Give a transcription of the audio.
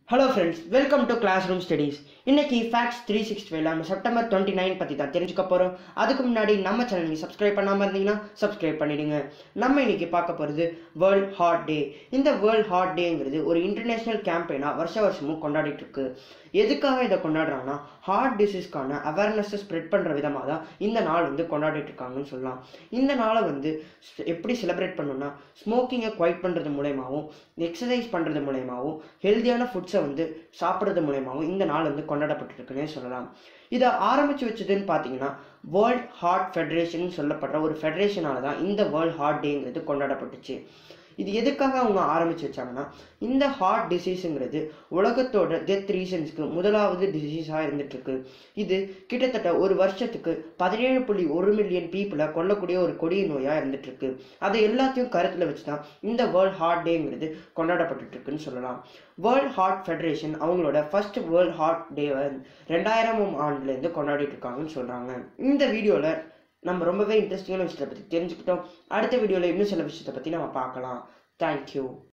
hello friends welcome to class room studies இன்னைக்கு facts three sixty நம்ம September twenty nine பற்றி தான் தெரிஞ்சுக்க போகிறோம் அதுக்கு முன்னாடி நம்ம சேனல் நீங்கள் சப்ஸ்கிரைப் பண்ணாமல் இருந்தீங்கன்னா சப்ஸ்கிரைப் பண்ணிடுங்க நம்ம இன்னைக்கு பார்க்க போகிறது வேர்ல்ட் ஹார்ட் டே இந்த வேர்ல்ட் ஹார்ட் டேங்கிறது ஒரு இன்டர்நேஷ்னல் கேம்பெயினாக வருஷ வருஷமும் கொண்டாடிட்டு இருக்கு எதுக்காக இதை கொண்டாடுறாங்கன்னா ஹார்ட் டிசீஸ்க்கான அவேர்னஸை ஸ்ப்ரெட் பண்ணுற விதமாக தான் இந்த நாள் வந்து கொண்டாடிட்டு இருக்காங்கன்னு சொல்லலாம் இந்த நாளை வந்து ஸ்- எப்படி செலிப்ரேட் பண்ணணும்னா ஸ்மோக்கிங்கை குவைட் பண்ணுறது மூலயமாவும் எக்ஸசைஸ் பண்ணுறது மூலயமாவும் ஹெல்தியான ஃபுட்ஸை வந்து சாப்பிட்றது மூலயமாவும் இந்த நாள் வந்து கொண்டாடப்பட்டு இருக்குன்னே சொல்லலாம் இதை ஆரம்பித்து வச்சதுன்னு பார்த்தீங்கன்னா வேர்ல்ட் ஹார்ட் ஃபெடரேஷன் சொல்லப்படுற ஒரு ஃபெடரேஷனால தான் இந்த வேர்ல்ட் ஹார்ட் டேங்கிறது கொண்டாடப்பட்டுச்சு இது எதுக்காக அவங்க ஆரம்பிச்சு வச்சாங்கன்னா இந்த ஹார்ட் டிசீஸுங்கிறது உலகத்தோட டெத் ரீசன்ஸ்க்கு முதலாவது டிசீஸாக இருந்துட்டு இருக்கு இது கிட்டத்தட்ட ஒரு வருஷத்துக்கு பதினேழு புள்ளி ஒரு மில்லியன் பீப்புளை கொல்லக்கூடிய ஒரு கொடிய நோயாக இருந்துட்டு இருக்கு அதை எல்லாத்தையும் கருத்தில் வச்சு தான் இந்த வேர்ல்ட் ஹார்ட் டேங்கிறது கொண்டாடப்பட்டுட்டு இருக்குன்னு சொல்லலாம் வேர்ல்ட் ஹார்ட் ஃபெடரேஷன் அவங்களோட ஃபர்ஸ்ட் வேர்ல்ட் ஹார்ட் டேவை ரெண்டாயிரமாம் ஆண்டுலேருந்து கொண்டாடிட்டு இருக்காங்கன்னு சொல்கிறாங்க இந்த வீடியோவில் நம்ம ரொம்பவே இன்ட்ரெஸ்டிங்கான விஷயத்தை பற்றி தெரிஞ்சுக்கிட்டோம் அடுத்த வீடியோவில் இன்னும் சில விஷயத்தை பற்றி நம்ம பார்க்கலாம் தேங்க்யூ